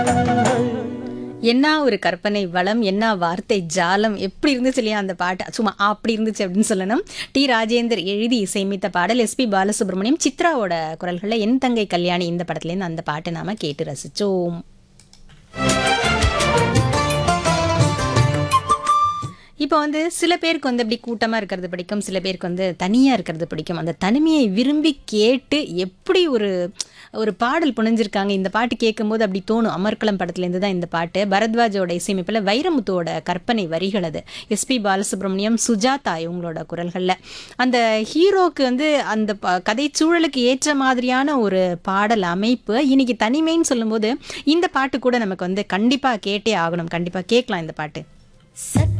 என்ன ஒரு கற்பனை வளம் என்ன வார்த்தை ஜாலம் எப்படி இருந்துச்சு இல்லையா அந்த பாட்டு சும்மா அப்படி இருந்துச்சு அப்படின்னு சொல்லணும் டி ராஜேந்தர் எழுதி இசையமைத்த பாடல் எஸ்பி பாலசுப்ரமணியம் சித்ராவோட குரல்களில் என் தங்கை கல்யாணி இந்த படத்துலேருந்து அந்த பாட்டை நாம கேட்டு ரசிச்சோம் இப்போ வந்து சில பேருக்கு வந்து அப்படி கூட்டமாக இருக்கிறது பிடிக்கும் சில பேருக்கு வந்து தனியாக இருக்கிறது பிடிக்கும் அந்த தனிமையை விரும்பி கேட்டு எப்படி ஒரு ஒரு பாடல் புனைஞ்சிருக்காங்க இந்த பாட்டு கேட்கும்போது அப்படி தோணும் அமர்க்களம் படத்துலேருந்து தான் இந்த பாட்டு பரத்வாஜோட இசையமைப்பில் வைரமுத்துவோட கற்பனை வரிகள் அது எஸ்பி பாலசுப்ரமணியம் சுஜாதா இவங்களோட குரல்களில் அந்த ஹீரோக்கு வந்து அந்த ப- கதை சூழலுக்கு ஏற்ற மாதிரியான ஒரு பாடல் அமைப்பு இன்னைக்கு தனிமைன்னு சொல்லும்போது இந்த பாட்டு கூட நமக்கு வந்து கண்டிப்பாக கேட்டே ஆகணும் கண்டிப்பாக கேட்கலாம் இந்த பாட்டு சட்ட